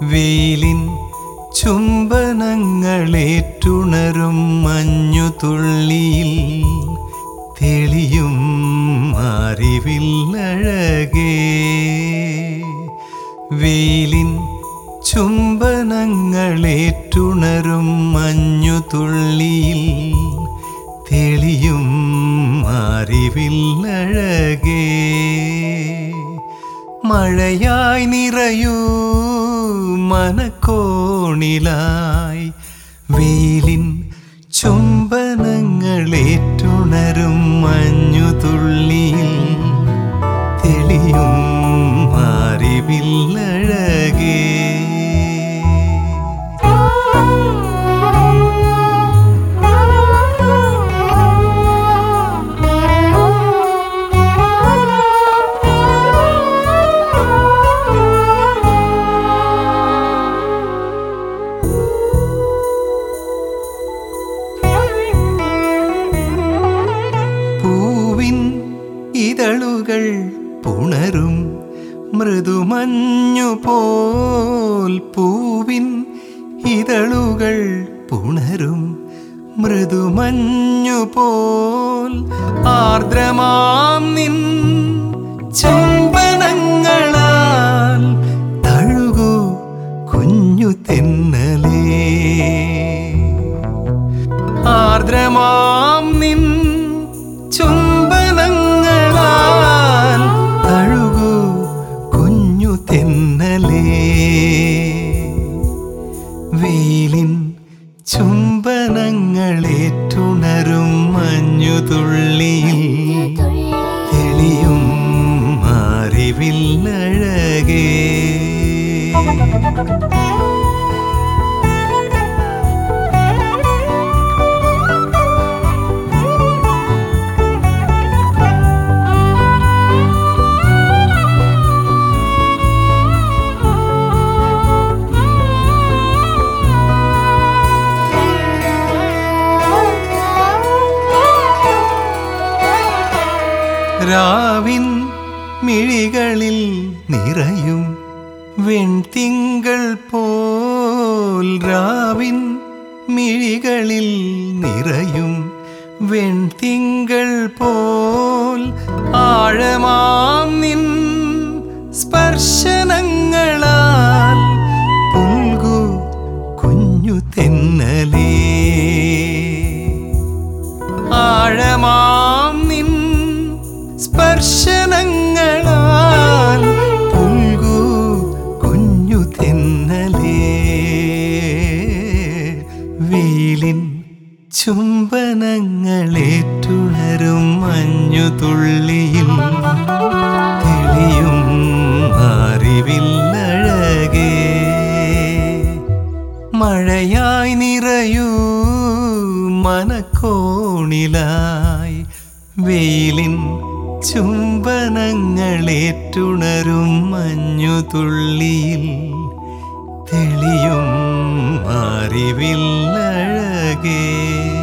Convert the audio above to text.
വെയിലിൻ ചുംബനങ്ങളേറ്റുണരും മഞ്ഞു തുള്ളിയിൽ തെളിയും അറിവില്ലഴകേ വെയിലിൻ ചുംബനങ്ങളേറ്റുണരും മഞ്ഞു തുള്ളിയിൽ തെളിയും അറിവില്ലഴകേ മഴയായി നിറയൂ മനക്കോണിലായി വെയിലിൻ ചുംബനങ്ങളേറ്റുണരും മഞ്ഞു തുള്ളിയിൽ തെളിയും അറിവില്ലഴകേ പൂവിൻ ഇതളുകൾ പുണരും മൃദുമഞ്ഞു പോൽ പൂവിൻ ഇതളുകൾ പുണരും മൃദുമഞ്ഞു പോൽ ആർദ്രമാം നിൻ ചുംബനങ്ങളാൽ തഴുകൂ കുഞ്ഞു തെന്നലേ ആർദ്രമാം നിൻ ചുംബനങ്ങളാൽ തഴുകൂ കുഞ്ഞു തെന്നലേ വെയിലിൻ ചുംബനങ്ങളേറ്റുണരും മഞ്ഞു തുള്ളിയിൽ തെളിയും അറിവില്ലഴകേ രാവിൻ മിഴികളിൽ നിറയും വെൺതിങ്കൾ പോൽ രാവിൻ മിഴികളിൽ നിറയും വെൺതിങ്കൾ പോൽ ആഴമാം നിൻ സ്പർശനങ്ങളാൽ പുൽകു കുഞ്ഞു തെന്നലേ ആഴമാം നിൻ സ്പർശനങ്ങളാൽ പുൽകൂ കുഞ്ഞു തെന്നലേ വെയിലിൻ ചുംബനങ്ങളേറ്റുണരും മഞ്ഞു തുള്ളിയിൽ തെളിയും അറിവില്ലഴകേ മഴയായി നിറയൂ മനക്കോണിലായി വെയിലിൻ ചുംബനങ്ങളേറ്റുണരും മഞ്ഞു തുള്ളിയിൽ തെളിയും അറിവില്ലഴകേ